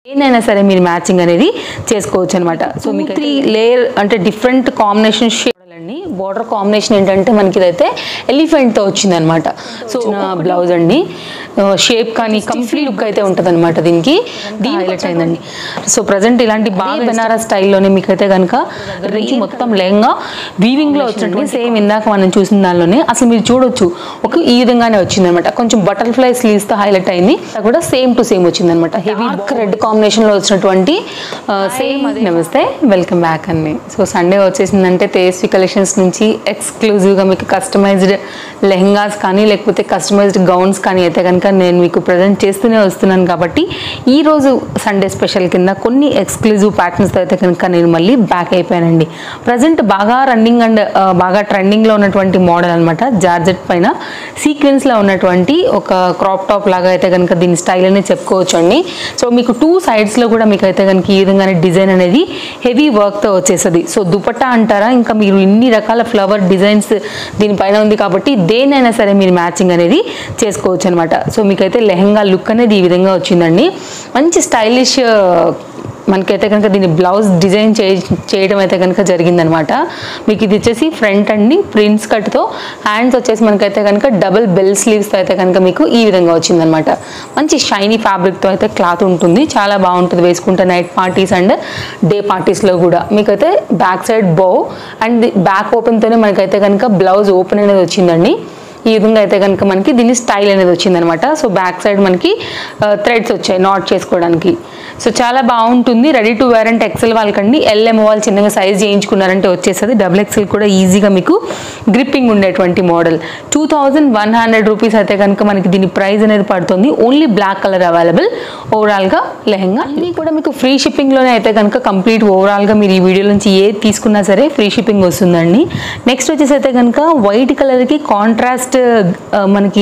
ఏదైనా సరే మీరు మ్యాచింగ్ అనేది చేసుకోవచ్చు అనమాట సో మీకు త్రీ లేయర్ అంటే డిఫరెంట్ కాంబినేషన్ షేడ్ అండి బార్డర్ కాంబినేషన్ ఏంటంటే మనకి ఇదైతే ఎలిఫెంట్తో వచ్చింది అనమాట సో బ్లౌజ్ అండి షేప్ కానీ కంప్లీట్ లుక్ అయితే ఉంటుంది అనమాట దీనికి దీని హైలైట్ అయిందండి సో ప్రజెంట్ ఇలాంటి బాగా బెనారస్ స్టైల్లోనే మీకు అయితే కనుక రేంజ్ మొత్తం లెహంగా వీవింగ్లో వచ్చినట్టు సేమ్ ఇందాక మనం చూసిన దానిలోనే అసలు మీరు చూడొచ్చు ఒక ఈ విధంగానే వచ్చింది అనమాట కొంచెం బటర్ఫ్లై స్లీవ్స్తో హైలైట్ అయింది అది కూడా సేమ్ టు సేమ్ వచ్చింది అనమాట హెవీ రెడ్ కాంబినేషన్లో వచ్చినటువంటి సేమ్ అది నమస్తే వెల్కమ్ బ్యాక్ అండి సో సండే వచ్చేసిందంటే తేస్వి కలెక్షన్స్ నుంచి ఎక్స్క్లూజివ్గా మీకు కస్టమైజ్డ్ లెహంగాస్ కానీ లేకపోతే కస్టమైజ్డ్ గౌన్స్ కానీ అయితే కనుక నేను మీకు ప్రజెంట్ చేస్తూనే వస్తున్నాను కాబట్టి ఈ రోజు సండే స్పెషల్ కింద కొన్ని ఎక్స్క్లూజివ్ ప్యాటర్న్స్తో అయితే కనుక నేను మళ్ళీ బ్యాక్ అయిపోయానండి ప్రజెంట్ బాగా రన్నింగ్ అండ్ బాగా ట్రెండింగ్లో ఉన్నటువంటి మోడల్ అనమాట జార్జెట్ పైన సీక్వెన్స్లో ఉన్నటువంటి ఒక క్రాప్ టాప్ లాగా అయితే కనుక దీని స్టైల్ అనేది చెప్పుకోవచ్చు అండి సో మీకు టూ సైడ్స్లో కూడా మీకు అయితే కనుక ఈ విధంగానే డిజైన్ అనేది హెవీ వర్క్తో వచ్చేస్తుంది సో దుపట్టా అంటారా ఇంకా మీరు ఇన్ని రకాల ఫ్లవర్ డిజైన్స్ దీనిపైన ఉంది కాబట్టి దేనైనా సరే మీరు మ్యాచింగ్ అనేది చేసుకోవచ్చు అనమాట సో మీకైతే లెహంగా లుక్ అనేది ఈ విధంగా వచ్చిందండి మంచి స్టైలిష్ మనకైతే కనుక దీన్ని బ్లౌజ్ డిజైన్ చే చేయడం అయితే కనుక జరిగిందనమాట మీకు ఇది వచ్చేసి ఫ్రంట్ అండి ప్రిన్స్ కట్తో హ్యాండ్స్ వచ్చేసి మనకైతే కనుక డబుల్ బెల్ స్లీవ్స్తో అయితే కనుక మీకు ఈ విధంగా వచ్చిందనమాట మంచి షైనీ ఫ్యాబ్రిక్తో అయితే క్లాత్ ఉంటుంది చాలా బాగుంటుంది వేసుకుంటే నైట్ పార్టీస్ అండ్ డే పార్టీస్లో కూడా మీకైతే back side bow and back ఓపెన్తోనే మనకైతే కనుక బ్లౌజ్ ఓపెన్ అనేది వచ్చిందండి ఈ విధంగా అయితే కనుక మనకి దీని స్టైల్ అనేది వచ్చిందనమాట సో బ్యాక్ సైడ్ మనకి థ్రెడ్స్ వచ్చాయి నాట్ చేసుకోవడానికి సో చాలా బాగుంటుంది రెడీ టు వేర్ అంటే ఎక్సెల్ వాళ్ళకండి ఎల్ఎం వాళ్ళు చిన్నగా సైజ్ చేయించుకున్నారంటే వచ్చేస్తుంది డబుల్ ఎక్సెల్ కూడా ఈజీగా మీకు గ్రిప్పింగ్ ఉండేటువంటి model two thousand one hundred rupees అయితే కనుక మనకి దీని ప్రైస్ అనేది పడుతుంది ఓన్లీ బ్లాక్ కలర్ అవైలబుల్ ఓవరాల్గా లెహంగా ఇది కూడా మీకు ఫ్రీ షిప్పింగ్లోనే అయితే కనుక కంప్లీట్ ఓవరాల్గా మీరు ఈ వీడియో నుంచి ఏది తీసుకున్నా సరే ఫ్రీ షిప్పింగ్ వస్తుందండి నెక్స్ట్ వచ్చేసి అయితే కనుక వైట్ కలర్కి కాంట్రాస్ట్ మనకి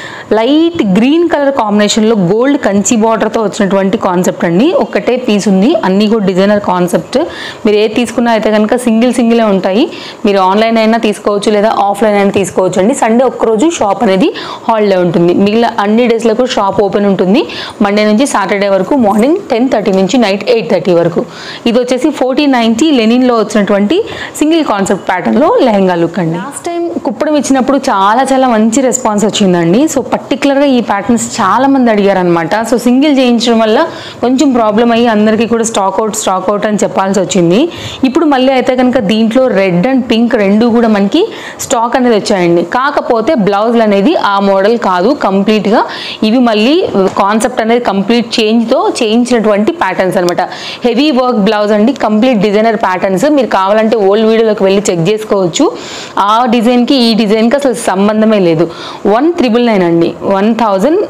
లైట్ గ్రీన్ కలర్ కాంబినేషన్లో గోల్డ్ కంచి బార్డర్తో వచ్చినటువంటి కాన్సెప్ట్ అండి ఒక్కటే పీస్ ఉంది అన్నీ కూడా డిజైనర్ కాన్సెప్ట్ మీరు ఏది తీసుకున్నా అయితే కనుక సింగిల్ సింగిలే ఉంటాయి మీరు ఆన్లైన్ అయినా తీసుకోవచ్చు లేదా ఆఫ్లైన్ అయినా తీసుకోవచ్చు అండి సండే ఒక్కరోజు షాప్ అనేది హాలిడే ఉంటుంది మిగిలిన అన్ని డేస్లో కూడా షాప్ ఓపెన్ ఉంటుంది మండే నుంచి సాటర్డే వరకు మార్నింగ్ టెన్ థర్టీ నుంచి నైట్ ఎయిట్ థర్టీ వరకు ఇది వచ్చేసి ఫోర్టీన్ నైంటీ లెనిన్లో వచ్చినటువంటి సింగిల్ కాన్సెప్ట్ ప్యాటర్న్లో లెహంగా లుక్ అండి లాస్ట్ టైం కుప్పడం ఇచ్చినప్పుడు చాలా చాలా మంచి రెస్పాన్స్ వచ్చిందండి సో పర్టికులర్గా ఈ ప్యాటర్న్స్ చాలా మంది అడిగారు అనమాట సో సింగిల్ చేయించడం వల్ల కొంచెం ప్రాబ్లం అయ్యి అందరికీ కూడా స్టాక్ అవుట్ స్టాక్ అవుట్ అని చెప్పాల్సి వచ్చింది ఇప్పుడు మళ్ళీ అయితే కనుక దీంట్లో రెడ్ అండ్ పింక్ రెండు కూడా మనకి స్టాక్ అనేది వచ్చాయండి కాకపోతే బ్లౌజులు అనేది ఆ మోడల్ కాదు కంప్లీట్గా ఇవి మళ్ళీ కాన్సెప్ట్ అనేది కంప్లీట్ చేంజ్తో చేయించినటువంటి ప్యాటర్న్స్ అనమాట హెవీ వర్క్ బ్లౌజ్ అండి కంప్లీట్ డిజైనర్ ప్యాటర్న్స్ మీరు కావాలంటే ఓల్డ్ వీడియోలోకి వెళ్ళి చెక్ చేసుకోవచ్చు ఆ డిజైన్కి ఈ డిజైన్కి అసలు సంబంధమే లేదు వన్ త్రిబుల్ నైన్ అండి one thousand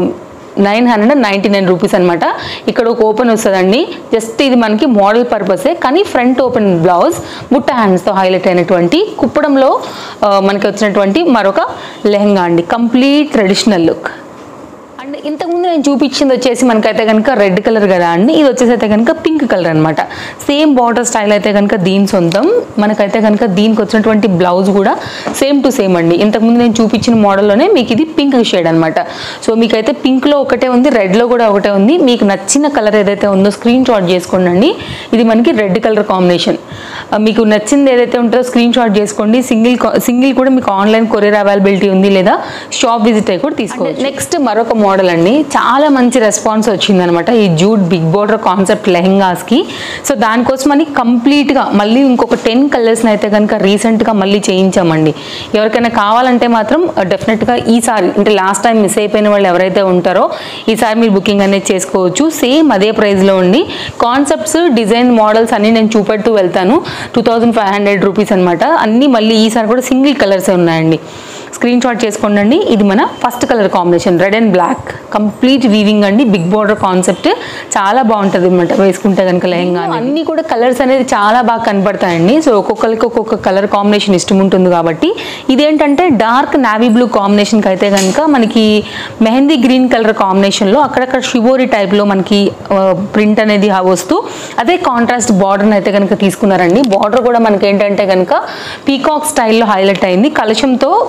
nine hundred and ninety nine rupees అనమాట ఇక్కడ ఒక ఓపెన్ వస్తుందండి జస్ట్ ఇది మనకి మోడల్ పర్పసే కానీ ఫ్రంట్ ఓపెన్ బ్లౌజ్ బుట్ట హ్యాండ్స్తో హైలైట్ అయినటువంటి కుప్పడంలో ఆ, మనకి వచ్చినటువంటి మరొక లెహంగా అండి కంప్లీట్ ట్రెడిషనల్ లుక్ అండ్ ఇంతకుముందు నేను చూపించింది వచ్చేసి మనకైతే కనుక రెడ్ కలర్ కదా అండి ఇది వచ్చేసి అయితే కనుక పింక్ కలర్ అనమాట సేమ్ బార్డర్ స్టైల్ అయితే కనుక దీని సొంతం మనకైతే కనుక దీనికి వచ్చినటువంటి బ్లౌజ్ కూడా సేమ్ టు సేమ్ అండి ఇంతకుముందు నేను చూపించిన మోడల్లోనే మీకు ఇది పింక్ షేడ్ అనమాట సో మీకైతే పింక్లో ఒకటే ఉంది రెడ్లో కూడా ఒకటే ఉంది మీకు నచ్చిన కలర్ ఏదైతే ఉందో స్క్రీన్ షాట్ చేసుకోండి ఇది మనకి రెడ్ కలర్ కాంబినేషన్ మీకు నచ్చింది ఏదైతే ఉంటుందో స్క్రీన్ షాట్ చేసుకోండి సింగిల్ సింగిల్ కూడా మీకు ఆన్లైన్ కొరియర్ అవైలబిలిటీ ఉంది లేదా షాప్ విజిట్ అయ్యి కూడా తీసుకోవచ్చు నెక్స్ట్ మరొక మోడల్ అండి చాలా మంచి రెస్పాన్స్ వచ్చిందనమాట ఈ జూట్ బిగ్ బోర్డర్ కాన్సెప్ట్ లెహంగాస్కి సో దానికోసం అని కంప్లీట్గా మళ్ళీ ఇంకొక టెన్ కలర్స్ని అయితే కనుక రీసెంట్గా మళ్ళీ చేయించామండి ఎవరికైనా కావాలంటే మాత్రం డెఫినెట్గా ఈసారి అంటే లాస్ట్ టైం మిస్ అయిపోయిన వాళ్ళు ఎవరైతే ఉంటారో ఈసారి మీరు బుకింగ్ అనేది చేసుకోవచ్చు సేమ్ అదే ప్రైస్లో ఉండి కాన్సెప్ట్స్ డిజైన్ మోడల్స్ అన్నీ నేను చూపెడుతూ వెళ్తాను two thousand five hundred rupees అనమాట అన్నీ మళ్ళీ ఈసారి కూడా సింగిల్ కలర్సే ఉన్నాయండి స్క్రీన్ షాట్ చేసుకోండి ఇది మన first colour combination red and black complete weaving అండి బిగ్ బార్డర్ కాన్సెప్ట్ చాలా బాగుంటుంది అనమాట వేసుకుంటే కనుక లెహంగా అన్ని కూడా కలర్స్ అనేది చాలా బాగా కనపడతాయండి సో ఒక్కొక్కరికి ఒక్కొక్క కలర్ కాంబినేషన్ ఇష్టం ఉంటుంది కాబట్టి ఇదేంటంటే డార్క్ నావీ బ్లూ కాంబినేషన్కి అయితే కనుక మనకి మెహందీ గ్రీన్ కలర్ కాంబినేషన్లో అక్కడక్కడ షివోరీ టైప్లో మనకి ప్రింట్ అనేది వస్తూ అదే కాంట్రాస్ట్ బార్డర్ని అయితే కనుక తీసుకున్నారండి బార్డర్ కూడా మనకి ఏంటంటే కనుక పీకాక్ స్టైల్లో హైలైట్ అయింది కలశంతో కంప్లీట్గా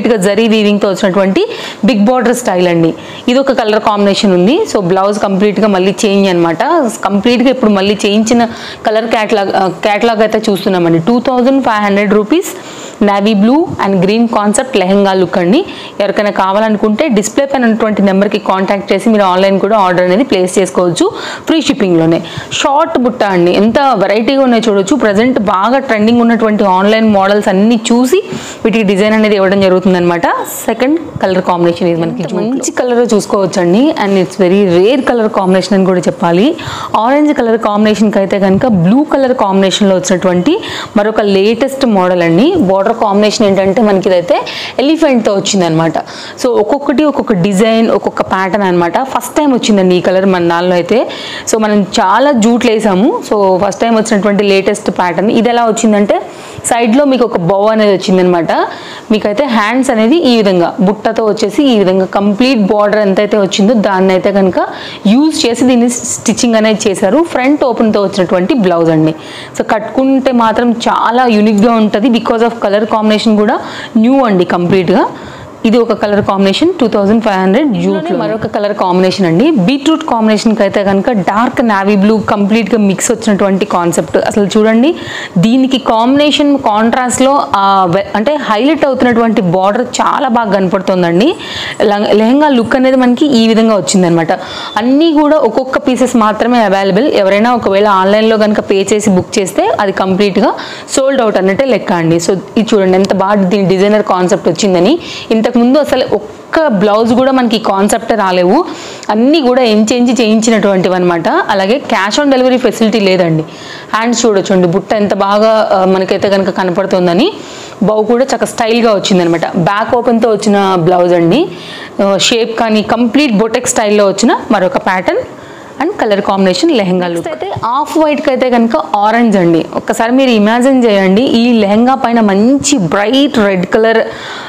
కంప్లీట్గా జరీ వీవింగ్తో వచ్చినటువంటి బిగ్ బార్డర్ స్టైల్ అండి ఇది ఒక కలర్ కాంబినేషన్ ఉంది సో బ్లౌజ్ కంప్లీట్గా మళ్ళీ చేంజ్ అనమాట కంప్లీట్గా ఇప్పుడు మళ్ళీ చేయించిన కలర్ క్యాటలాగ్ క్యాటలాగ్ అయితే చూస్తున్నామండి two thousand five hundred rupees navy blue and green concept lehenga look అండి ఎవరికైనా కావాలనుకుంటే డిస్ప్లే పైన ఉన్నటువంటి నెంబర్కి కాంటాక్ట్ చేసి మీరు ఆన్లైన్ కూడా ఆర్డర్ అనేది ప్లేస్ చేసుకోవచ్చు ఫ్రీ షిప్పింగ్లోనే షార్ట్ బుట్ట అండి ఎంత వెరైటీగా ఉన్నాయో చూడొచ్చు ప్రజెంట్ బాగా ట్రెండింగ్ ఉన్నటువంటి ఆన్లైన్ మోడల్స్ అన్ని చూసి వీటికి డిజైన్ అనేది ఇవ్వడం జరుగుతుంది అనమాట సెకండ్ కలర్ కాంబినేషన్ ఇది మనకి మంచి కలర్ చూసుకోవచ్చు అండి and it's very rare colour combination అని కూడా చెప్పాలి ఆరెంజ్ కలర్ కాంబినేషన్కి అయితే కనుక బ్లూ కలర్ కాంబినేషన్లో వచ్చినటువంటి మరొక లేటెస్ట్ మోడల్ అండి బార్డర్ కాంబినేషన్ ఏంటంటే మనకి ఇదైతే ఎలిఫెంట్తో వచ్చిందనమాట సో ఒక్కొక్కటి ఒక్కొక్క డిజైన్ ఒక్కొక్క ప్యాటర్న్ అనమాట ఫస్ట్ టైం వచ్చిందండి ఈ కలర్ మన దానిలో అయితే సో మనం చాలా జూట్లు వేసాము సో ఫస్ట్ టైం వచ్చినటువంటి లేటెస్ట్ ప్యాటర్న్ ఇది ఎలా వచ్చిందంటే సైడ్లో మీకు ఒక బౌ అనేది వచ్చిందనమాట మీకైతే హ్యాండ్స్ అనేది ఈ విధంగా బుట్టతో వచ్చేసి ఈ విధంగా కంప్లీట్ బార్డర్ ఎంతైతే వచ్చిందో దాన్ని అయితే కనుక యూజ్ చేసి దీన్ని స్టిచ్చింగ్ అనేది చేశారు ఫ్రంట్ ఓపెన్తో వచ్చినటువంటి బ్లౌజ్ అండి సో కట్టుకుంటే మాత్రం చాలా యూనిక్గా ఉంటుంది బికాస్ ఆఫ్ కలర్ కాంబినేషన్ కూడా న్యూ అండి కంప్లీట్గా ఇది ఒక colour combination two thousand five hundred jute మరొక కలర్ కాంబినేషన్ అండి బీట్రూట్ కాంబినేషన్కి అయితే కనుక డార్క్ నావీ బ్లూ కంప్లీట్గా మిక్స్ వచ్చినటువంటి కాన్సెప్ట్ అసలు చూడండి దీనికి కాంబినేషన్ కాంట్రాస్ట్లో అంటే హైలైట్ అవుతున్నటువంటి బార్డర్ చాలా బాగా కనపడుతుందండి లం- లెహంగా లుక్ అనేది మనకి ఈ విధంగా వచ్చిందనమాట అన్నీ కూడా ఒక్కొక్క పీసెస్ మాత్రమే అవైలబుల్ ఎవరైనా ఒకవేళ ఆన్లైన్లో కనుక పే చేసి బుక్ చేస్తే అది కంప్లీట్గా సోల్డ్ అవుట్ అన్నట్టే లెక్క అండి సో ఇది చూడండి ఎంత బాగా దీని డిజైనర్ కాన్సెప్ట్ వచ్చిందని ఇంతకుముందు అసలు ఒక్క బ్లౌజ్ కూడా మనకి కాన్సెప్ట్ రాలేవు అన్నీ కూడా ఎంచేంచి చేయించినటువంటివి అనమాట అలాగే క్యాష్ ఆన్ డెలివరీ ఫెసిలిటీ లేదండి హ్యాండ్స్ చూడొచ్చండి బుట్ట ఎంత బాగా ఆ, మనకైతే కనుక కనపడుతుందని బౌ కూడా చాలా స్టైల్గా వచ్చిందనమాట బ్యాక్ ఓపెన్తో వచ్చిన బ్లౌజ్ అండి షేప్ కానీ కంప్లీట్ బొటెక్ స్టైల్లో వచ్చిన మరొక pattern and colour combination lehenga look అయితే ఆఫ్ వైట్కి అయితే కనుక ఆరెంజ్ అండి ఒక్కసారి మీరు ఇమాజిన్ చేయండి ఈ లెహంగా పైన మంచి బ్రైట్ రెడ్ కలర్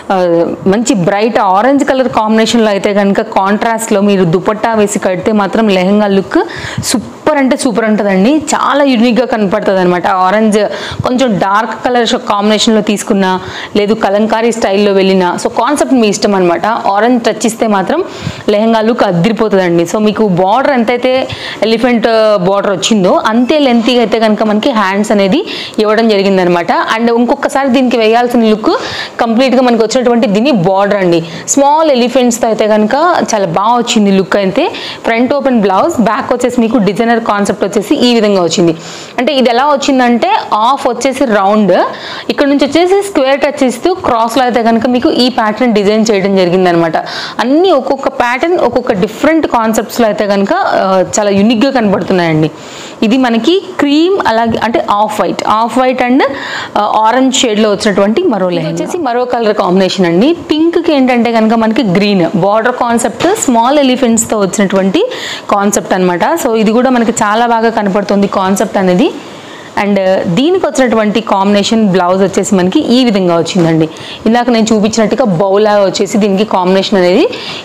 మంచి బ్రైట్ ఆరెంజ్ కలర్ కాంబినేషన్లో అయితే కనుక కాంట్రాస్ట్లో మీరు దుపట్టా వేసి కడితే మాత్రం లెహంగా లుక్ సూపర్ అంటే సూపర్ ఉంటుందండి చాలా యూనిక్గా కనపడుతుంది అనమాట ఆరెంజ్ కొంచెం డార్క్ కలర్ కాంబినేషన్లో తీసుకున్నా లేదు కలంకారీ స్టైల్లో వెళ్ళినా సో కాన్సెప్ట్ మీ ఇష్టం అనమాట ఆరెంజ్ టచ్ ఇస్తే మాత్రం లెహంగా లుక్ అద్దరిపోతుందండి సో మీకు బార్డర్ ఎంతైతే ఎలిఫెంట్ బార్డర్ వచ్చిందో అంతే లెంతీగా అయితే కనుక మనకి హ్యాండ్స్ అనేది ఇవ్వడం జరిగిందనమాట అండ్ ఇంకొకసారి దీనికి వేయాల్సిన లుక్ కంప్లీట్గా మనకి వచ్చినటువంటి దీని బార్డర్ అండి స్మాల్ ఎలిఫెంట్స్తో అయితే కనుక చాలా బాగా వచ్చింది లుక్ అయితే ఫ్రంట్ ఓపెన్ బ్లౌజ్ బ్యాక్ వచ్చేసి మీకు డిజైనర్ కాన్సెప్ట్ వచ్చేసి ఈ విధంగా వచ్చింది అంటే ఇది ఎలా వచ్చిందంటే ఆఫ్ వచ్చేసి రౌండ్ ఇక్కడ నుంచి వచ్చేసి స్క్వేర్ టచ్ ఇస్తూ క్రాస్లో అయితే కనుక మీకు ఈ ప్యాటర్న్ డిజైన్ చేయడం జరిగిందనమాట అన్ని ఒక్కొక్క ప్యాటర్న్ ఒక్కొక్క డిఫరెంట్ కాన్సెప్ట్స్లో అయితే కనుక ఆ, చాలా యూనిక్గా కనబడుతున్నాయండి ఇది మనకి క్రీమ్ అలాగే అంటే off white off white and orange షేడ్లో వచ్చినటువంటి మరో లెహంగా వచ్చేసి మరో కలర్ కాంబినేషన్ అండి పింక్కి ఏంటంటే కనుక మనకి గ్రీన్ బార్డర్ కాన్సెప్ట్ స్మాల్ ఎలిఫెంట్స్తో వచ్చినటువంటి కాన్సెప్ట్ అన్నమాట సో ఇది కూడా మనకి చాలా బాగా కనపడుతుంది కాన్సెప్ట్ అనేది అండ్ దీనికి వచ్చినటువంటి కాంబినేషన్ బ్లౌజ్ వచ్చేసి మనకి ఈ విధంగా వచ్చిందండి ఇందాక నేను చూపించినట్టుగా బౌలాగా వచ్చేసి దీనికి కాంబినేషన్ అనేది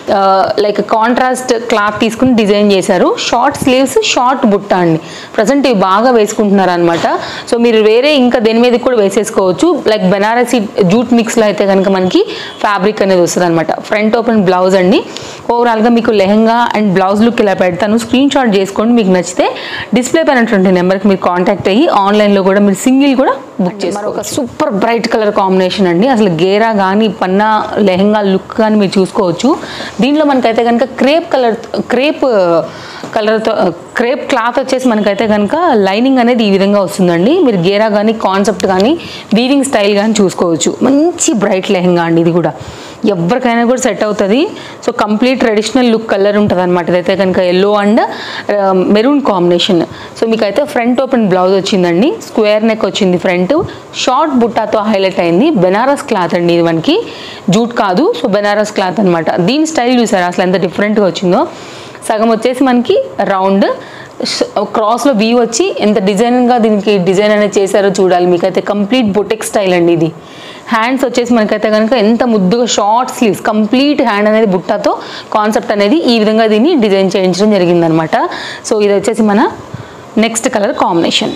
లైక్ కాంట్రాస్ట్ క్లాత్ తీసుకుని డిజైన్ చేశారు షార్ట్ స్లీవ్స్ షార్ట్ బుట్ట అండి ప్రజెంట్ ఇవి బాగా వేసుకుంటున్నారు అనమాట సో మీరు వేరే ఇంకా దేని మీద కూడా వేసేసుకోవచ్చు లైక్ బెనారసీ జూట్ మిక్స్లో అయితే కనుక మనకి ఫ్యాబ్రిక్ అనేది వస్తుంది అనమాట ఫ్రంట్ ఓపెన్ బ్లౌజ్ అండి ఓవరాల్గా మీకు లెహంగా అండ్ బ్లౌజ్ లుక్ ఇలా పెడతాను స్క్రీన్ షాట్ చేసుకోండి మీకు నచ్చితే డిస్ప్లే పైనటువంటి నెంబర్కి మీరు కాంటాక్ట్ అయ్యి ఆన్లైన్లో కూడా మీరు సింగిల్ కూడా బుక్ చేసి మరొక సూపర్ బ్రైట్ కలర్ కాంబినేషన్ అండి అసలు గేరా కానీ పన్నా లెహంగా లుక్ కానీ మీరు చూసుకోవచ్చు దీనిలో మనకైతే కనుక క్రేప్ కలర్ క్రేప్ కలర్తో క్రేప్ క్లాత్ వచ్చేసి మనకైతే కనుక లైనింగ్ అనేది ఈ విధంగా వస్తుందండి మీరు గేరా కానీ కాన్సెప్ట్ కానీ వీవింగ్ స్టైల్ కానీ చూసుకోవచ్చు మంచి బ్రైట్ లెహంగా అండి ఇది కూడా ఎవరికైనా కూడా సెట్ అవుతుంది so complete traditional look colour ఉంటుంది అనమాట ఇదైతే కనుక yellow and maroon combination so మీకైతే ఫ్రంట్ ఓపెన్ బ్లౌజ్ వచ్చిందండి స్క్వేర్ నెక్ వచ్చింది ఫ్రంట్ షార్ట్ బుట్టాతో హైలైట్ అయింది బెనారస్ క్లాత్ అండి ఇది మనకి జూట్ కాదు సో బెనారస్ క్లాత్ అనమాట దీని స్టైల్ చూసారా అసలు ఎంత డిఫరెంట్గా వచ్చిందో సగం వచ్చేసి మనకి రౌండ్ క్రాస్లో వీ వచ్చి ఎంత డిజైన్గా దీనికి డిజైన్ అనేది చేశారో చూడాలి మీకైతే కంప్లీట్ బొటెక్ స్టైల్ అండి ఇది హ్యాండ్స్ వచ్చేసి మనకైతే కనుక ఎంత ముద్దుగా షార్ట్ స్లీవ్స్ కంప్లీట్ హ్యాండ్ అనేది బుట్టాతో కాన్సెప్ట్ అనేది ఈ విధంగా దీన్ని డిజైన్ చేయించడం జరిగిందనమాట సో ఇది వచ్చేసి మన నెక్స్ట్ కలర్ కాంబినేషన్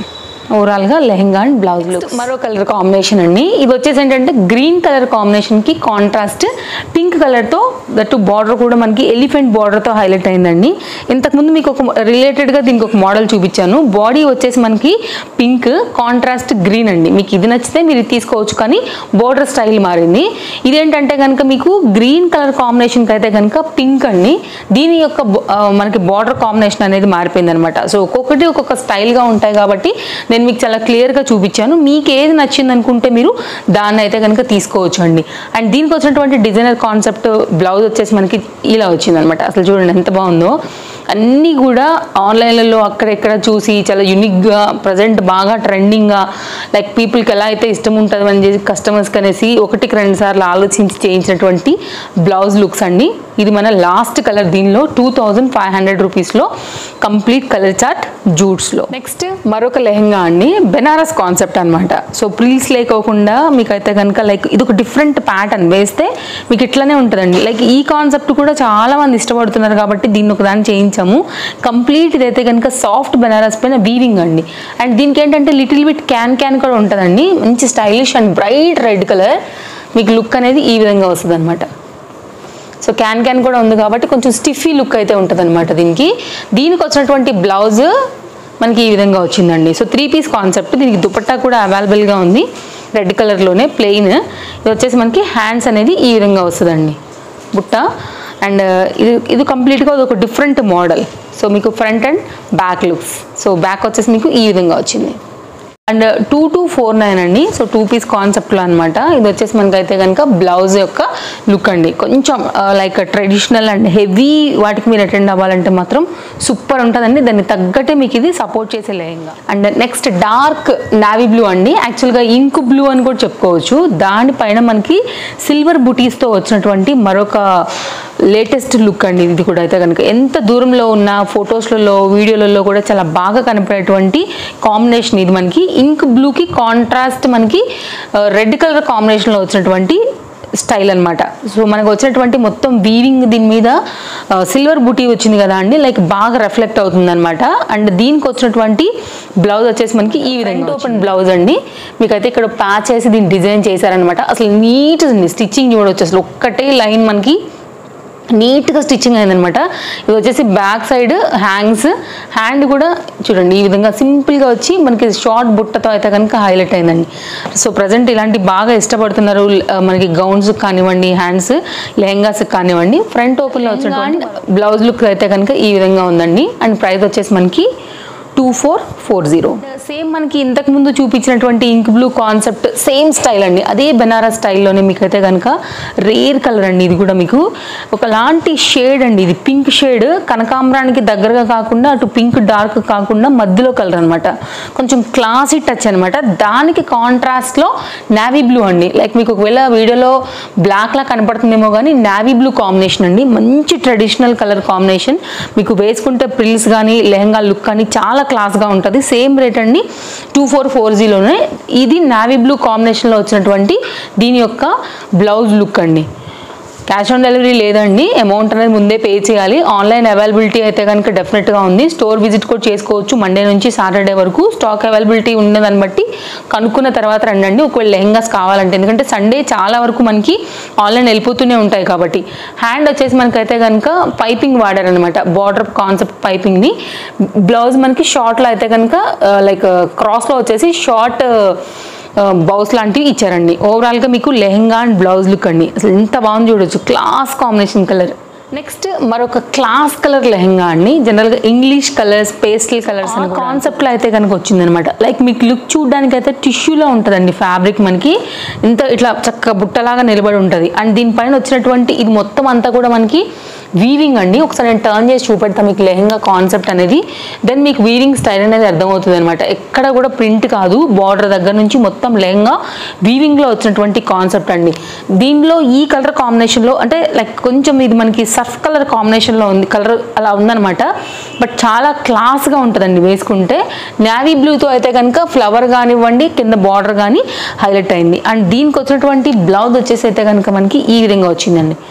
ఓవరాల్గా లెహంగా అండ్ బ్లౌజ్ లుక్ మరో కలర్ కాంబినేషన్ అండి ఇది వచ్చేసి ఏంటంటే గ్రీన్ కలర్ కాంబినేషన్కి కాంట్రాస్ట్ పింక్ కలర్తో దట్టు బార్డర్ కూడా మనకి ఎలిఫెంట్ బార్డర్తో హైలైట్ అయిందండి ఇంతకుముందు మీకు ఒక రిలేటెడ్గా దీనికి ఒక మోడల్ చూపించాను బాడీ వచ్చేసి మనకి పింక్ కాంట్రాస్ట్ గ్రీన్ అండి మీకు ఇది నచ్చితే మీరు ఇది తీసుకోవచ్చు కానీ బోర్డర్ స్టైల్ మారింది ఇదేంటంటే కనుక మీకు గ్రీన్ కలర్ కాంబినేషన్కి అయితే కనుక పింక్ అండి దీని యొక్క బో- ఆ, మనకి బార్డర్ కాంబినేషన్ అనేది మారిపోయింది అనమాట సో ఒక్కొక్కటి ఒక్కొక్క స్టైల్గా ఉంటాయి కాబట్టి నేను మీకు చాలా క్లియర్గా చూపించాను మీకు ఏది నచ్చింది అనుకుంటే మీరు దాన్ని అయితే కనుక తీసుకోవచ్చు అండి అండ్ దీనికి వచ్చినటువంటి డిజైనర్ కాన్సెప్ట్ బ్లౌజ్ వచ్చేసి మనకి ఇలా వచ్చింది అనమాట అసలు చూడండి ఎంత బాగుందో అన్నీ కూడా ఆన్లైన్లలో అక్కడెక్కడ చూసి చాలా యునిక్గా ప్రజెంట్ బాగా ట్రెండింగ్గా లైక్ పీపుల్కి ఎలా అయితే ఇష్టం ఉంటుంది అని చెప్పి కస్టమర్స్కి అనేసి ఒకటికి రెండు సార్లు ఆలోచించి చేయించినటువంటి బ్లౌజ్ లుక్స్ అండి ఇది మన లాస్ట్ కలర్ దీనిలో టూ థౌజండ్ ఫైవ్ హండ్రెడ్ రూపీస్లో కంప్లీట్ కలర్ చార్ట్ జూట్స్లో నెక్స్ట్ మరొక లెహంగా అండి బెనారస్ కాన్సెప్ట్ అనమాట సో ప్రిల్స్ లేకోకుండా మీకు అయితే కనుక లైక్ ఇది ఒక డిఫరెంట్ ప్యాటర్న్ వేస్తే మీకు ఇట్లానే ఉంటుందండి లైక్ ఈ కాన్సెప్ట్ కూడా చాలా మంది ఇష్టపడుతున్నారు కాబట్టి దీన్ని ఒక దాన్ని చేయించాము కంప్లీట్ ఇదైతే కనుక సాఫ్ట్ బెనారస్ పైన వీవింగ్ అండి అండ్ దీనికి ఏంటంటే లిటిల్ బిట్ క్యాన్ క్యాన్ కూడా ఉంటుందండి మంచి stylish and bright red colour మీకు లుక్ అనేది ఈ విధంగా వస్తుంది అనమాట సో క్యాన్ క్యాన్ కూడా ఉంది కాబట్టి కొంచెం స్టిఫీ లుక్ అయితే ఉంటుంది అనమాట దీనికి దీనికి వచ్చినటువంటి బ్లౌజ్ మనకి ఈ విధంగా వచ్చిందండి సో త్రీ పీస్ కాన్సెప్ట్ దీనికి దుపట్టా కూడా అవైలబుల్గా ఉంది రెడ్ కలర్లోనే ప్లెయిన్ ఇది వచ్చేసి మనకి హ్యాండ్స్ అనేది ఈ విధంగా వస్తుందండి బుట్ట అండ్ ఇది ఇది కంప్లీట్గా ఒక డిఫరెంట్ మోడల్ సో మీకు front and back looks so back వచ్చేసి మీకు ఈ విధంగా వచ్చింది and two two four nine అండి సో టూ పీస్ కాన్సెప్ట్లో అనమాట ఇది వచ్చేసి మనకైతే కనుక బ్లౌజ్ యొక్క లుక్ అండి కొంచెం లైక్ ట్రెడిషనల్ అండ్ హెవీ వాటికి మీరు అటెండ్ అవ్వాలంటే మాత్రం సూపర్ ఉంటుందండి దాన్ని తగ్గట్టే మీకు ఇది సపోర్ట్ చేసే lehenga and next dark navy blue అండి యాక్చువల్గా ఇంక్ బ్లూ అని కూడా చెప్పుకోవచ్చు దానిపైన మనకి సిల్వర్ బుటీస్తో వచ్చినటువంటి మరొక లేటెస్ట్ లుక్ అండి ఇది కూడా అయితే కనుక ఎంత దూరంలో ఉన్న ఫొటోస్లలో వీడియోలలో కూడా చాలా బాగా కనపడేటువంటి కాంబినేషన్ ఇది మనకి ఇంక్ బ్లూకి కాంట్రాస్ట్ మనకి రెడ్ కలర్ కాంబినేషన్లో వచ్చినటువంటి స్టైల్ అన్నమాట సో మనకు వచ్చినటువంటి మొత్తం వీవింగ్ దీని మీద సిల్వర్ బుటీ వచ్చింది కదా అండి లైక్ బాగా రిఫ్లెక్ట్ అవుతుంది అనమాట అండ్ దీనికి వచ్చినటువంటి బ్లౌజ్ వచ్చేసి మనకి ఈ విధంగా ఓపెన్ బ్లౌజ్ అండి మీకైతే ఇక్కడ ప్యాచ్ చేసి దీన్ని డిజైన్ చేశారనమాట అసలు నీట్ అండి స్టిచ్చింగ్ చూడవచ్చు అసలు ఒక్కటే లైన్ మనకి నీట్గా స్టిచ్చింగ్ అయిందనమాట ఇది వచ్చేసి బ్యాక్ సైడ్ హ్యాంగ్స్ హ్యాండ్ కూడా చూడండి ఈ విధంగా సింపుల్గా వచ్చి మనకి షార్ట్ బుట్టతో అయితే కనుక హైలైట్ అయిందండి సో ప్రజెంట్ ఇలాంటి బాగా ఇష్టపడుతున్నారు ఆ, మనకి గౌన్స్ కానివ్వండి హ్యాండ్స్ లెహంగాస్ కానివ్వండి ఫ్రంట్ ఓపెన్లో వచ్చినటువంటి బ్లౌజ్ లుక్ అయితే కనుక ఈ విధంగా ఉందండి అండ్ ప్రైస్ వచ్చేసి మనకి two four four zero same మనకి ఇంతకు ముందు చూపించినటువంటి ink blue concept same style అండి అదే బెనారస్ స్టైల్లోనే మీకు అయితే కనుక రేర్ కలర్ అండి ఇది కూడా మీకు ఒకలాంటి షేడ్ అండి ఇది పింక్ షేడ్ కనకాంబరానికి దగ్గరగా కాకుండా అటు పింక్ డార్క్ కాకుండా మధ్యలో కలర్ అనమాట కొంచెం క్లాసీ టచ్ అనమాట దానికి కాంట్రాస్ట్లో నావీ బ్లూ అండి లైక్ మీకు ఒకవేళ వీడియోలో బ్లాక్ లా కనపడుతుందేమో కానీ నావీ బ్లూ కాంబినేషన్ అండి మంచి ట్రెడిషనల్ కలర్ కాంబినేషన్ మీకు వేసుకుంటే ప్రిల్స్ కానీ లెహంగా లుక్ కానీ చాలా క్లాస్గా ఉంటుంది సేమ్ రేట్ అండి టూ ఫోర్ ఫోర్ జీరోనే ఇది నావీ బ్లూ కాంబినేషన్లో వచ్చినటువంటి దీని యొక్క బ్లౌజ్ లుక్ అండి క్యాష్ ఆన్ డెలివరీ లేదండి అమౌంట్ అనేది ముందే పే చేయాలి ఆన్లైన్ అవైలబిలిటీ అయితే కనుక డెఫినెట్గా ఉంది స్టోర్ విజిట్ కూడా చేసుకోవచ్చు మండే నుంచి సాటర్డే వరకు స్టాక్ అవైలబిలిటీ ఉన్నదాన్ని బట్టి కనుక్కున్న తర్వాత రండి ఒకవేళ లెహంగాస్ కావాలంటే ఎందుకంటే సండే చాలా వరకు మనకి ఆన్లైన్ వెళ్ళిపోతూనే ఉంటాయి కాబట్టి హ్యాండ్ వచ్చేసి మనకైతే కనుక పైపింగ్ వాడారనమాట బార్డర్ కాన్సెప్ట్ పైపింగ్ని బ్లౌజ్ మనకి షార్ట్లో అయితే కనుక లైక్ క్రాస్లో వచ్చేసి షార్ట్ బౌస్ లాంటివి ఇచ్చారండి ఓవరాల్గా మీకు లెహంగా అండ్ బ్లౌజ్ లుక్ అండి అసలు ఎంత బాగుంది చూడొచ్చు క్లాస్ కాంబినేషన్ కలర్ నెక్స్ట్ మరొక క్లాస్ కలర్ లెహంగా అండి జనరల్గా ఇంగ్లీష్ కలర్స్ పేస్టల్ కలర్స్ అనే కాన్సెప్ట్లో అయితే కనుక వచ్చిందనమాట లైక్ మీకు లుక్ చూడడానికి అయితే టిష్యూలో ఉంటుందండి ఫ్యాబ్రిక్ మనకి ఇంత ఇట్లా చక్క బుట్టలాగా నిలబడి ఉంటుంది అండ్ దీనిపైన వచ్చినటువంటి ఇది మొత్తం అంతా కూడా మనకి వీవింగ్ అండి ఒకసారి నేను టర్న్ చేసి చూపెడతా మీకు లెహంగా కాన్సెప్ట్ అనేది దెన్ మీకు వీవింగ్ స్టైల్ అనేది అర్థమవుతుంది అనమాట ఎక్కడ కూడా ప్రింట్ కాదు బార్డర్ దగ్గర నుంచి మొత్తం లెహంగా వీవింగ్లో వచ్చినటువంటి కాన్సెప్ట్ అండి దీనిలో ఈ కలర్ కాంబినేషన్లో అంటే లైక్ కొంచెం ఇది మనకి సర్ఫ్ కలర్ కాంబినేషన్లో ఉంది కలర్ అలా ఉందన్నమాట బట్ చాలా క్లాస్గా ఉంటుందండి వేసుకుంటే నావీ బ్లూతో అయితే కనుక ఫ్లవర్ కానివ్వండి కింద బార్డర్ కానీ హైలైట్ అయింది అండ్ దీనికి వచ్చినటువంటి బ్లౌజ్ వచ్చేసి అయితే కనుక మనకి ఈ విధంగా వచ్చిందండి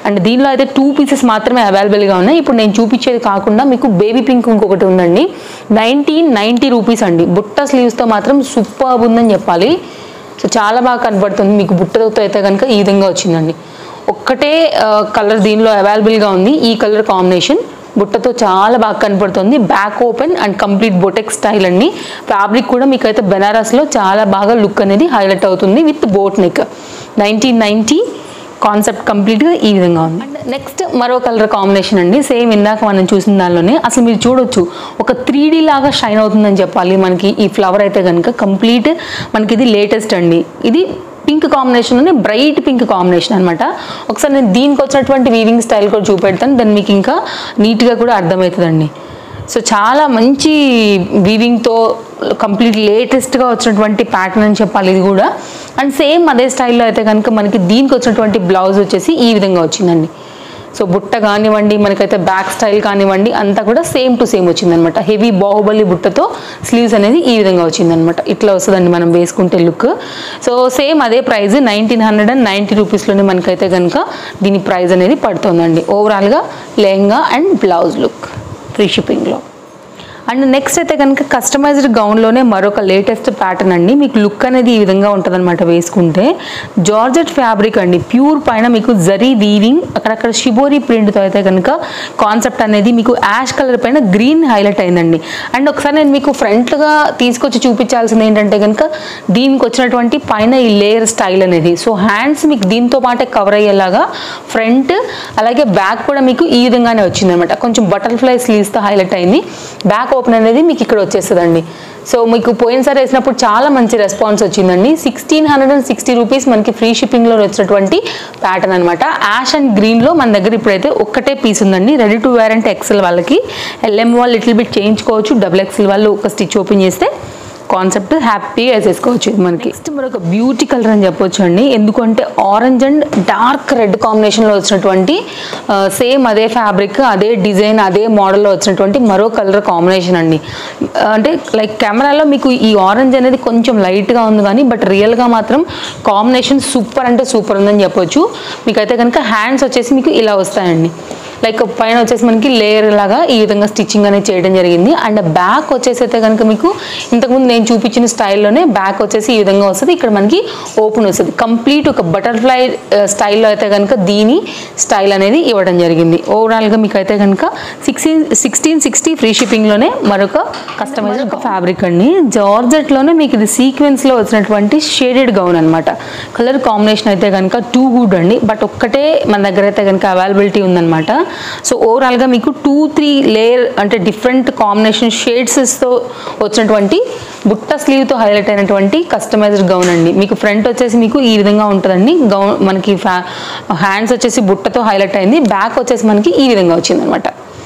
అండ్ దీనిలో అయితే టూ పీసెస్ మాత్రమే అవైలబుల్గా ఉన్నాయి ఇప్పుడు నేను చూపించేది కాకుండా మీకు బేబీ పింక్ ఇంకొకటి ఉందండి నైన్టీన్ నైంటీ రూపీస్ అండి బుట్ట స్లీవ్స్తో మాత్రం సూపర్ ఉందని చెప్పాలి సో చాలా బాగా కనబడుతుంది మీకు బుట్టతో అయితే కనుక ఈ విధంగా వచ్చిందండి ఒక్కటే కలర్ దీనిలో అవైలబుల్గా ఉంది ఈ కలర్ కాంబినేషన్ బుట్టతో చాలా బాగా కనపడుతుంది back open and complete boutique style అండి ఫ్యాబ్రిక్ కూడా మీకు అయితే బెనారస్లో చాలా బాగా లుక్ అనేది హైలైట్ అవుతుంది with boat neck nineteen ninety concept కంప్లీట్గా ఈ విధంగా ఉంది అండ్ నెక్స్ట్ మరో కలర్ కాంబినేషన్ అండి సేమ్ ఇందాక మనం చూసిన దానిలోనే అసలు మీరు చూడొచ్చు ఒక త్రీ లాగా షైన్ అవుతుందని చెప్పాలి మనకి ఈ ఫ్లవర్ అయితే కనుక కంప్లీట్ మనకి ఇది లేటెస్ట్ అండి ఇది పింక్ కాంబినేషన్లోనే బ్రైట్ పింక్ కాంబినేషన్ అనమాట ఒకసారి నేను దీనికి వచ్చినటువంటి వీవింగ్ స్టైల్ కూడా చూపెడతాను దాన్ని మీకు ఇంకా నీట్గా కూడా అర్థమవుతుందండి సో చాలా మంచి వీవింగ్తో కంప్లీట్ లేటెస్ట్గా వచ్చినటువంటి ప్యాటర్న్ అని చెప్పాలి ఇది కూడా అండ్ సేమ్ అదే స్టైల్లో అయితే కనుక మనకి దీనికి వచ్చినటువంటి బ్లౌజ్ వచ్చేసి ఈ విధంగా వచ్చిందండి సో బుట్ట కానివ్వండి మనకైతే బ్యాక్ స్టైల్ కానివ్వండి అంతా కూడా సేమ్ టు సేమ్ వచ్చిందనమాట హెవీ బాహుబలి బుట్టతో స్లీవ్స్ అనేది ఈ విధంగా వచ్చిందనమాట ఇట్లా వస్తుందండి మనం వేసుకుంటే లుక్ సో సేమ్ అదే price nineteen hundred and ninety రూపీస్లోనే మనకైతే కనుక దీని ప్రైస్ అనేది పడుతుందండి ఓవరాల్గా lehenga and blouse look free షిప్పింగ్లో అండ్ నెక్స్ట్ అయితే కనుక కస్టమైజ్డ్ గౌన్లోనే మరొక లేటెస్ట్ ప్యాటర్న్ అండి మీకు లుక్ అనేది ఈ విధంగా ఉంటుందన్నమాట వేసుకుంటే జార్జెట్ ఫ్యాబ్రిక్ అండి ప్యూర్ పైన మీకు జరీ వీవింగ్ అక్కడక్కడ షిబోరి ప్రింట్తో అయితే కనుక కాన్సెప్ట్ అనేది మీకు యాష్ కలర్ పైన గ్రీన్ హైలైట్ అయిందండి అండ్ ఒకసారి నేను మీకు ఫ్రంట్గా తీసుకొచ్చి చూపించాల్సింది ఏంటంటే కనుక దీనికి వచ్చినటువంటి పైన ఈ లేయర్ స్టైల్ అనేది సో హ్యాండ్స్ మీకు దీంతో పాటే కవర్ అయ్యేలాగా ఫ్రంట్ అలాగే బ్యాక్ కూడా మీకు ఈ విధంగానే వచ్చిందనమాట కొంచెం బటర్ఫ్లై స్లీవ్స్తో హైలైట్ అయింది బ్యాక్ ఓపెన్ అనేది మీకు ఇక్కడ వచ్చేస్తుందండి సో మీకు పోయినసారి వేసినప్పుడు చాలా మంచి రెస్పాన్స్ వచ్చిందండి sixteen hundred and sixty rupees మనకి ఫ్రీ షిప్పింగ్లో వచ్చినటువంటి ప్యాటర్న్ అనమాట యాష్ అండ్ గ్రీన్లో మన దగ్గర ఇప్పుడైతే ఒక్కటే పీస్ ఉందండి రెడీ టు వేర్ అంటే ఎక్సెల్ వాళ్ళకి ఎల్ఎం వాళ్ళు లిటిల్ బిట్ చేయించుకోవచ్చు డబుల్ ఎక్సెల్ వాళ్ళు ఒక స్టిచ్ ఓపెన్ చేస్తే కాన్సెప్ట్ హ్యాపీగా వేసేసుకోవచ్చు ఇది మనకి నెక్స్ట్ మరొక బ్యూటీ కలర్ అని చెప్పొచ్చు అండి ఎందుకంటే ఆరెంజ్ అండ్ డార్క్ రెడ్ కాంబినేషన్లో వచ్చినటువంటి సేమ్ అదే ఫ్యాబ్రిక్ అదే డిజైన్ అదే మోడల్లో వచ్చినటువంటి మరో కలర్ కాంబినేషన్ అండి ఆ, అంటే లైక్ కెమెరాలో మీకు ఈ ఆరెంజ్ అనేది కొంచెం లైట్గా ఉంది కానీ బట్ రియల్గా మాత్రం కాంబినేషన్ సూపర్ అంటే సూపర్ ఉందని చెప్పొచ్చు మీకైతే కనుక హ్యాండ్స్ వచ్చేసి మీకు ఇలా వస్తాయండి లైక్ పైన వచ్చేసి మనకి లేయర్ లాగా ఈ విధంగా స్టిచ్చింగ్ అనేది చేయడం జరిగింది అండ్ బ్యాక్ వచ్చేసి అయితే కనుక మీకు ఇంతకుముందు నేను చూపించిన స్టైల్లోనే బ్యాక్ వచ్చేసి ఈ విధంగా వస్తుంది ఇక్కడ మనకి ఓపెన్ వస్తుంది కంప్లీట్ ఒక బటర్ఫ్లై స్టైల్లో అయితే కనుక దీని స్టైల్ అనేది ఇవ్వడం జరిగింది ఓవరాల్గా మీకు అయితే కనుక సిక్స్టీన్ సిక్స్టీన్ సిక్స్టీ ఫ్రీ షిప్పింగ్లోనే మరొక కస్టమైజ్ ఒక ఫ్యాబ్రిక్ అండి జార్జెట్లోనే మీకు ఇది సీక్వెన్స్లో వచ్చినటువంటి షేడెడ్ గౌన్ అనమాట కలర్ కాంబినేషన్ అయితే కనుక టూ గుడ్ అండి బట్ ఒక్కటే మన దగ్గర అయితే కనుక అవైలబిలిటీ ఉందన్నమాట సో ఓవరాల్గా మీకు టూ త్రీ లేయర్ అంటే డిఫరెంట్ కాంబినేషన్ షేడ్స్తో వచ్చినటువంటి బుట్ట స్లీవ్తో హైలైట్ అయినటువంటి కస్టమైజ్డ్ గౌన్ అండి మీకు ఫ్రంట్ వచ్చేసి మీకు ఈ విధంగా ఉంటుందండి గౌన్ మనకి ఫ్యా హ్యాండ్స్ వచ్చేసి బుట్టతో హైలైట్ అయింది బ్యాక్ వచ్చేసి మనకి ఈ విధంగా వచ్చింది అనమాట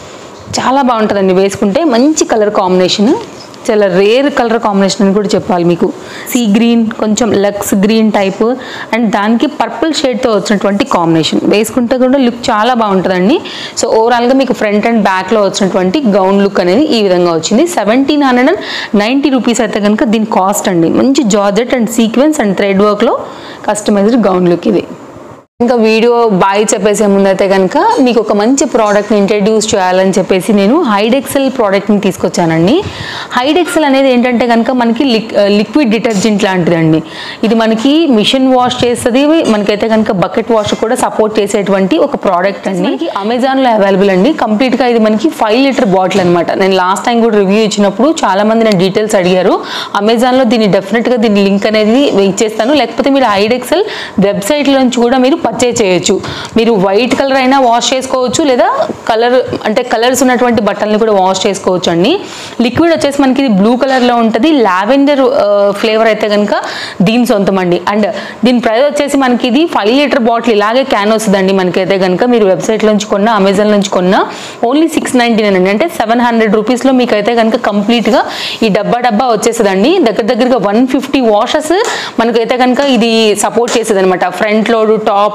చాలా బాగుంటుందండి వేసుకుంటే మంచి కలర్ కాంబినేషన్ చాలా రేర్ కలర్ కాంబినేషన్ అని కూడా చెప్పాలి మీకు సీ గ్రీన్ కొంచెం లక్స్ గ్రీన్ టైప్ అండ్ దానికి పర్పుల్ షేడ్తో వచ్చినటువంటి కాంబినేషన్ వేసుకుంటే కూడా లుక్ చాలా బాగుంటుందండి సో ఓవరాల్గా మీకు ఫ్రంట్ అండ్ బ్యాక్లో వచ్చినటువంటి గౌన్ లుక్ అనేది ఈ విధంగా వచ్చింది seventeen hundred and ninety rupees అయితే కనుక దీని కాస్ట్ అండి మంచి georgette and sequence and thread వర్క్లో కస్టమైజ్డ్ గౌన్ లుక్ ఇది ఇంకా వీడియో బాయ్ చెప్పేసే ముందైతే కనుక మీకు ఒక మంచి ప్రోడక్ట్ని ఇంట్రడ్యూస్ చేయాలని చెప్పేసి నేను హైడెక్సెల్ ప్రోడక్ట్ని తీసుకొచ్చానండి హైడెక్సెల్ అనేది ఏంటంటే కనుక మనకి లిక్ లిక్విడ్ డిటర్జెంట్ లాంటిదండి ఇది మనకి మిషన్ వాష్ చేస్తుంది మనకైతే కనుక బకెట్ వాష్ కూడా సపోర్ట్ చేసేటువంటి ఒక ప్రోడక్ట్ అండి మనకి అమెజాన్లో అవైలబుల్ అండి కంప్లీట్గా ఇది మనకి ఫైవ్ లీటర్ బాటిల్ అనమాట నేను లాస్ట్ టైం కూడా రివ్యూ ఇచ్చినప్పుడు చాలా మంది నేను డీటెయిల్స్ అడిగారు అమెజాన్లో దీన్ని డెఫినెట్గా దీని లింక్ అనేది ఇచ్చేస్తాను లేకపోతే మీరు హైడెక్సెల్ వెబ్సైట్ నుంచి కూడా మీరు పర్చేజ్ చేయొచ్చు మీరు వైట్ కలర్ అయినా వాష్ చేసుకోవచ్చు లేదా కలర్ అంటే కలర్స్ ఉన్నటువంటి బట్టల్ని కూడా వాష్ చేసుకోవచ్చు అండి లిక్విడ్ వచ్చేసి మనకి ఇది బ్లూ కలర్లో ఉంటుంది లావెండర్ ఫ్లేవర్ అయితే కనుక దీని సొంతం అండి అండ్ దీని ప్రైస్ వచ్చేసి మనకి ఇది ఫైవ్ లీటర్ బాటిల్ ఇలాగే క్యాన్ వస్తుందండి మనకైతే కనుక మీరు వెబ్సైట్ నుంచి కొన్నా అమెజాన్ నుంచి కొన్నా ఓన్లీ సిక్స్ నైంటీ నైన్ అండి అంటే సెవెన్ హండ్రెడ్ రూపీస్లో మీకు అయితే కనుక కంప్లీట్గా ఈ డబ్బా డబ్బా వచ్చేస్తుందండి దగ్గర దగ్గరగా వన్ ఫిఫ్టీ వాషెస్ మనకైతే కనుక ఇది సపోర్ట్ చేసేది అనమాట front load top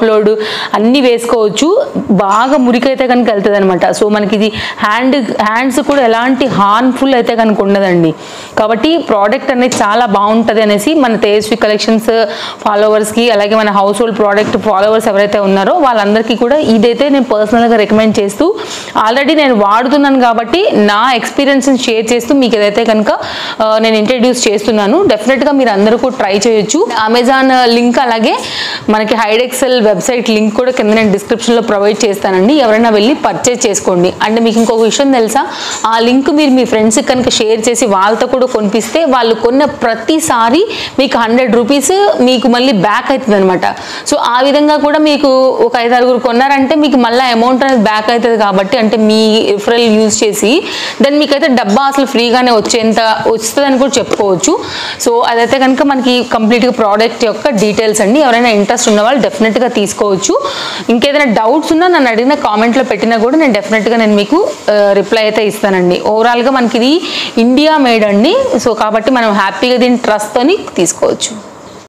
top load అన్నీ వేసుకోవచ్చు బాగా మురికైతే కనుక వెళ్తుంది అనమాట సో మనకి ఇది హ్యాండ్ హ్యాండ్స్ కూడా ఎలాంటి హార్మ్ఫుల్ అయితే కనుక ఉండదండి కాబట్టి ప్రోడక్ట్ అనేది చాలా బాగుంటుంది అనేసి మన తేజస్వి కలెక్షన్స్ ఫాలోవర్స్కి అలాగే మన హౌస్ హోల్డ్ ప్రోడక్ట్ ఫాలోవర్స్ ఎవరైతే ఉన్నారో వాళ్ళందరికీ కూడా ఇదైతే నేను పర్సనల్గా రికమెండ్ చేస్తూ ఆల్రెడీ నేను వాడుతున్నాను కాబట్టి నా ఎక్స్పీరియన్స్ని షేర్ చేస్తూ మీకు ఏదైతే కనుక ఆ, నేను ఇంట్రడ్యూస్ చేస్తున్నాను డెఫినెట్గా మీరు అందరూ కూడా ట్రై చేయొచ్చు అమెజాన్ లింక్ అలాగే మనకి హైడెక్సెల్ వెబ్సైట్ లింక్ కూడా కింద నేను డిస్క్రిప్షన్లో ప్రొవైడ్ చేస్తానండి ఎవరైనా వెళ్ళి పర్చేజ్ చేసుకోండి అంటే మీకు ఇంకొక విషయం తెలుసా ఆ లింక్ మీరు మీ ఫ్రెండ్స్కి కనుక షేర్ చేసి వాళ్ళతో కూడా కొనిపిస్తే వాళ్ళు కొన్న ప్రతిసారి మీకు హండ్రెడ్ రూపీస్ మీకు మళ్ళీ బ్యాక్ అవుతుంది అనమాట సో ఆ విధంగా కూడా మీకు ఒక ఐదు ఆరుగురు కొన్నారంటే మీకు మళ్ళీ అమౌంట్ అనేది బ్యాక్ అవుతుంది కాబట్టి అంటే మీ రిఫరల్ యూజ్ చేసి దెన్ మీకైతే డబ్బా అసలు ఫ్రీగానే వచ్చేంత వస్తుందని కూడా చెప్పుకోవచ్చు సో అదైతే కనుక మనకి కంప్లీట్గా ప్రోడక్ట్ యొక్క డీటెయిల్స్ అండి ఎవరైనా ఇంట్రెస్ట్ ఉన్న వాళ్ళు డెఫినెట్గా తీసుకోవచ్చు ఇంకేదైనా డౌట్స్ ఉన్నా నన్ను అడిగిన కామెంట్లో పెట్టినా కూడా నేను డెఫినెట్గా నేను మీకు రిప్లై అయితే ఇస్తానండి ఓవరాల్గా మనకి ఇది ఇండియా మేడ్ అండి సో కాబట్టి మనం హ్యాపీగా దీన్ని ట్రస్ట్తోని తీసుకోవచ్చు